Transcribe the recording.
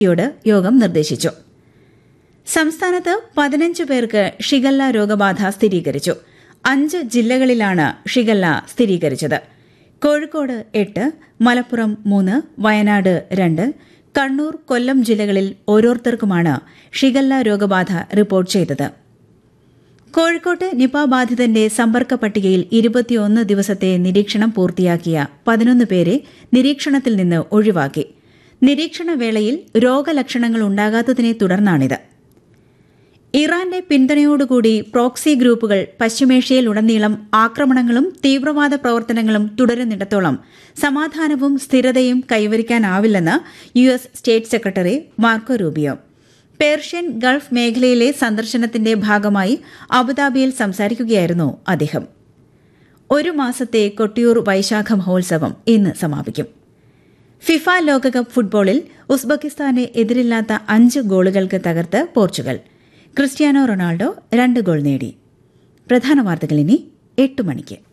യോട് യോഗം നിർദ്ദേശിച്ചു സംസ്ഥാനത്ത് പതിനഞ്ച് പേർക്ക് ഷിഗല്ല രോഗബാധ സ്ഥിരീകരിച്ചു അഞ്ച് ജില്ലകളിലാണ് ഷിഗല്ല സ്ഥിരീകരിച്ചത് കോഴിക്കോട് എട്ട് മലപ്പുറം മൂന്ന് വയനാട് രണ്ട് കണ്ണൂർ കൊല്ലം ജില്ലകളിൽ ഓരോരുത്തർക്കുമാണ് ഷിഗല്ല രോഗബാധ റിപ്പോർട്ട് ചെയ്തത് കോഴിക്കോട്ട് നിപ ബാധിതന്റെ സമ്പർക്ക പട്ടികയിൽ ഇരുപത്തിയൊന്ന് ദിവസത്തെ നിരീക്ഷണം പൂർത്തിയാക്കിയ പതിനൊന്ന് പേരെ നിരീക്ഷണത്തിൽ നിന്ന് ഒഴിവാക്കി നിരീക്ഷണ വേളയിൽ രോഗലക്ഷണങ്ങൾ ഉണ്ടാകാത്തതിനെ തുടർന്നാണിത് ഇറാന്റെ പിന്തുണയോടുകൂടി പ്രോക്സി ഗ്രൂപ്പുകൾ പശ്ചിമേഷ്യയിലുടനീളം ആക്രമണങ്ങളും തീവ്രവാദ പ്രവർത്തനങ്ങളും തുടരുന്നിടത്തോളം സമാധാനവും സ്ഥിരതയും കൈവരിക്കാനാവില്ലെന്ന് U S state secretary Marco Rubio Persian Gulf മേഖലയിലെ സന്ദർശനത്തിന്റെ ഭാഗമായി അബുദാബിയിൽ സംസാരിക്കുകയായിരുന്നു അദ്ദേഹം ഒരു മാസത്തെ കൊട്ടിയൂർ വൈശാഖ മഹോത്സവം ഇന്ന് സമാപിക്കും ഫിഫ ലോകകപ്പ് ഫുട്ബോളിൽ ഉസ്ബെക്കിസ്ഥാനെ എതിരില്ലാത്ത അഞ്ച് ഗോളുകൾക്ക് തകർത്ത് പോർച്ചുഗൽ ക്രിസ്ത്യാനോ റൊണാൾഡോ രണ്ട് ഗോൾ നേടി പ്രധാന വാർത്തകൾ ഇനി എട്ട് മണിക്ക്